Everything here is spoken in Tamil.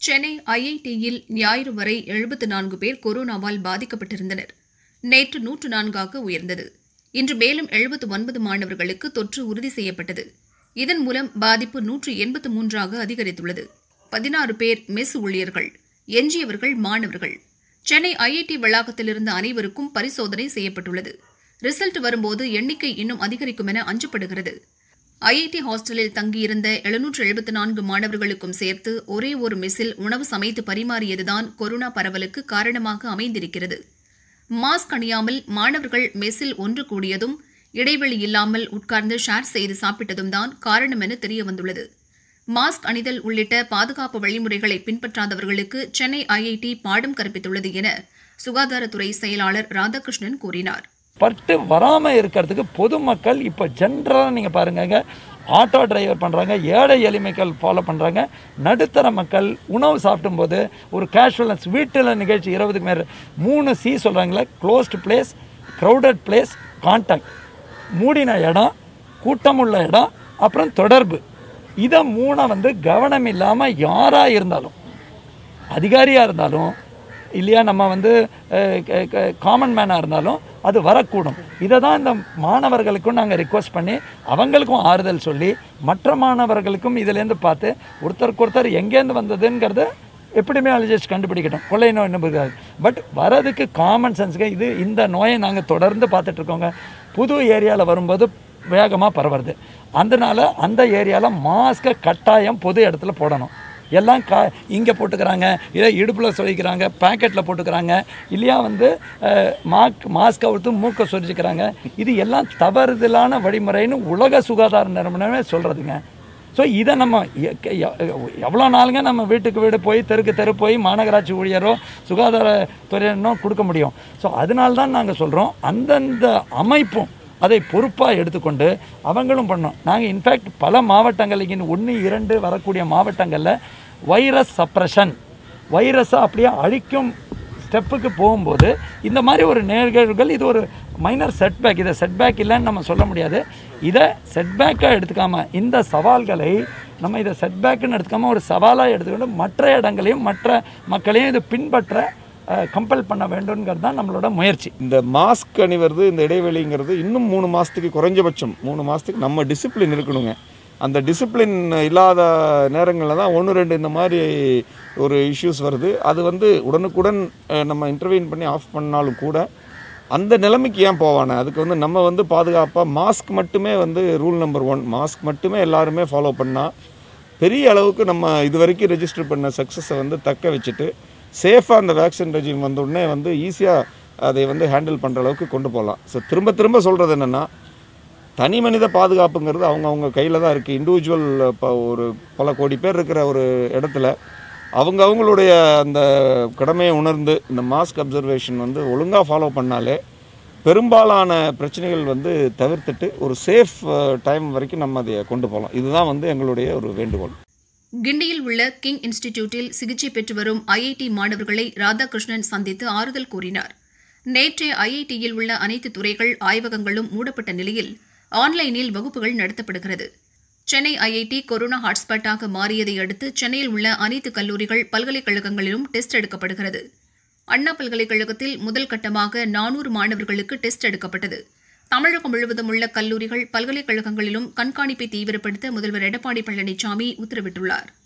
சென்னை ஐஐடியில் ஞாயிறு வரை எழுபத்து நான்கு பேர் கொரோனாவால் பாதிக்கப்பட்டிருந்தனர் நேற்று நூற்று நான்காக உயர்ந்தது இன்று மேலும் எழுபத்து ஒன்பது மாணவர்களுக்கு தொற்று உறுதி செய்யப்பட்டது இதன் மூலம் பாதிப்பு நூற்று எண்பத்து மூன்றாக அதிகரித்துள்ளது பதினாறு பேர் மெஸ் ஊழியர்கள் எஞ்சியவர்கள் மாணவர்கள் சென்னை ஐஐடி வளாகத்திலிருந்த அனைவருக்கும் பரிசோதனை செய்யப்பட்டுள்ளது ரிசல்ட் வரும்போது எண்ணிக்கை இன்னும் அதிகரிக்கும் என அஞ்சப்படுகிறது ஐஐடி ஹாஸ்டலில் தங்கியிருந்த எழுநூற்று எழுபத்து நான்கு மாணவர்களுக்கும் சேர்த்து ஒரே ஒரு மெஸ்ஸில் உணவு சமைத்து பரிமாறியதுதான் கொரோனா பரவலுக்கு காரணமாக அமைந்திருக்கிறது மாஸ்க் அணியாமல் மாணவர்கள் மெஸ்ஸில் ஒன்று கூடியதும் இடைவெளி இல்லாமல் உட்கார்ந்து ஷேர் செய்து சாப்பிட்டதும் தான் காரணம் என தெரியவந்துள்ளது மாஸ்க் அணிதல் உள்ளிட்ட பாதுகாப்பு வழிமுறைகளை பின்பற்றாதவர்களுக்கு சென்னை ஐஐடி பாடம் கற்பித்துள்ளது என சுகாதாரத்துறை செயலாளர் ராதாகிருஷ்ணன் கூறினார் பட்டு வராமல் இருக்கிறதுக்கு பொதுமக்கள் இப்போ ஜென்ரலாக நீங்கள் பாருங்கங்க ஆட்டோ டிரைவர் பண்ணுறாங்க ஏழை எளிமைகள் ஃபாலோ பண்ணுறாங்க நடுத்தர மக்கள் உணவு சாப்பிடும்போது ஒரு கேஷுவல்னஸ் வீட்டில் நிகழ்ச்சி இருபதுக்கு மேலே மூணு சி சொல்கிறாங்களே closed place crowded place contact மூடின இடம் கூட்டமுள்ள இடம் அப்புறம் தொடர்பு இதை மூணை வந்து கவனம் இல்லாமல் யாராக இருந்தாலும் அதிகாரியாக இருந்தாலும் இல்லையா நம்ம வந்து காமன் மேனாக இருந்தாலும் அது வரக்கூடும் இதை தான் இந்த மாணவர்களுக்கும் நாங்கள் ரிக்வஸ்ட் பண்ணி அவங்களுக்கும் ஆறுதல் சொல்லி மற்ற மாணவர்களுக்கும் இதுலேருந்து பார்த்து ஒருத்தருக்கு ஒருத்தர் எங்கேருந்து வந்ததுங்கிறத எபிடமியாலஜிஸ்ட் கண்டுபிடிக்கட்டும் கொள்ளை நோய் நம்புகிறாரு பட் வரதுக்கு காமன் சென்ஸுக்கு இது இந்த நோயை நாங்கள் தொடர்ந்து பார்த்துட்ருக்கோங்க புது ஏரியாவில் வரும்போது வேகமாக பரவுறது அதனால அந்த ஏரியாவில் மாஸ்க்கை கட்டாயம் பொது இடத்துல போடணும் எல்லாம் கா இங்கே போட்டுக்கிறாங்க இல்லை இடுப்பில் சொல்லிக்கிறாங்க பேக்கெட்டில் போட்டுக்கிறாங்க இல்லையா வந்து மாக் மாஸ்க் அவுத்து மூக்கை சொரிச்சுக்கிறாங்க இது எல்லாம் தவறுதலான வழிமுறைன்னு உலக சுகாதார நிறுவனமே சொல்கிறதுங்க ஸோ இதை நம்ம எ- எ- எவ்வளோ நாளுங்க நம்ம வீட்டுக்கு வீடு போய் தெருக்கு தெரு போய் மாநகராட்சி ஊழியரோ சுகாதாரத்துறையினோ கொடுக்க முடியும் ஸோ அதனால தான் நாங்கள் சொல்கிறோம் அந்தந்த அமைப்பும் அதை பொறுப்பாக எடுத்துக்கொண்டு அவங்களும் பண்ணோம் நாங்கள் இன்ஃபேக்ட் பல மாவட்டங்கள் இங்கே ஒன்று இரண்டு வரக்கூடிய மாவட்டங்களில் வைரஸ் சப்ரஷன் வைரஸை அப்படியே அழிக்கும் ஸ்டெப்புக்கு போகும்போது இந்த மாதிரி ஒரு நிகழ்வுகள் இது ஒரு மைனர் செட்பேக் இதை செட்பேக் இல்லைன்னு நம்ம சொல்ல முடியாது இதை செட்பேக்காக எடுத்துக்காம இந்த சவால்களை நம்ம இதை செட்பேக்குன்னு எடுத்துக்காம ஒரு சவாலாக எடுத்துக்கிட்டு மற்ற இடங்களையும் மற்ற மக்களையும் இதை பின்பற்ற கம்பல் பண்ண வேண்டும்ங்கிறது தான் நம்மளோட முயற்சி இந்த மாஸ்க் அணிவது இந்த இடைவெளிங்கிறது இன்னும் மூணு மாதத்துக்கு குறைஞ்சபட்சம் மூணு மாதத்துக்கு நம்ம டிசிப்ளின் இருக்கணுங்க அந்த டிசிப்ளின் இல்லாத நேரங்களில் தான் ஒன்று ரெண்டு இந்த மாதிரி ஒரு இஷ்யூஸ் வருது அது வந்து உடனுக்குடன் அஹ், நம்ம இன்டர்வீன் பண்ணி ஆஃப் பண்ணாலும் கூட அந்த நிலைமைக்கு ஏன் போவானே அதுக்கு வந்து நம்ம வந்து பாதுகாப்பாக மாஸ்க் மட்டுமே வந்து ரூல் நம்பர் ஒன் மாஸ்க் மட்டுமே எல்லாருமே ஃபாலோ பண்ணால் பெரிய அளவுக்கு நம்ம இது வரைக்கும் ரெஜிஸ்டர் பண்ண சக்ஸஸை வந்து தக்க வச்சுட்டு சேஃபாக அந்த வேக்சின் ரெஜிம் வந்த உடனே வந்து ஈஸியாக அதை வந்து ஹேண்டில் பண்ணுற அளவுக்கு கொண்டு போகலாம் ஸோ திரும்ப திரும்ப சொல்கிறது என்னென்னா தனி மனித பாதுகாப்புங்கிறது அவங்க அவங்க கையில் தான் இருக்குது இண்டிவிஜுவல் இப்போ ஒரு பல கோடி பேர் இருக்கிற ஒரு இடத்துல அவங்க அவங்களுடைய அந்த கடமையை உணர்ந்து இந்த மாஸ்க் அப்சர்வேஷன் வந்து ஒழுங்காக ஃபாலோ பண்ணாலே பெரும்பாலான பிரச்சனைகள் வந்து தவிர்த்துட்டு ஒரு சேஃப் டைம் வரைக்கும் நம்ம அதை கொண்டு போகலாம் இதுதான் வந்து எங்களுடைய ஒரு வேண்டுகோள் கிண்டியில் உள்ள கிங் இன்ஸ்டிடியூட்டில் சிகிச்சை பெற்று வரும் ஐஐடி மாணவர்களை ராதாகிருஷ்ணன் சந்தித்து ஆறுதல் கூறினார் நேற்றே ஐஐடியில் உள்ள அனைத்து துறைகள் ஆய்வகங்களும் மூடப்பட்ட நிலையில் ஆன்லைனில் வகுப்புகள் நடத்தப்படுகிறது சென்னை ஐஐடி கொரோனா ஹாட்ஸ்பாட்டாக மாறியதை அடுத்து சென்னையில் உள்ள அனைத்து கல்லூரிகள் பல்கலைக்கழகங்களிலும் டெஸ்ட் எடுக்கப்படுகிறது அண்ணா பல்கலைக்கழகத்தில் முதல் கட்டமாக நானூறு மாணவர்களுக்கு டெஸ்ட் எடுக்கப்பட்டது தமிழகம் முழுவதும் உள்ள கல்லூரிகள் பல்கலைக்கழகங்களிலும் கண்காணிப்பை தீவிரப்படுத்த முதல்வர் எடப்பாடி பழனிசாமி உத்தரவிட்டுள்ளார்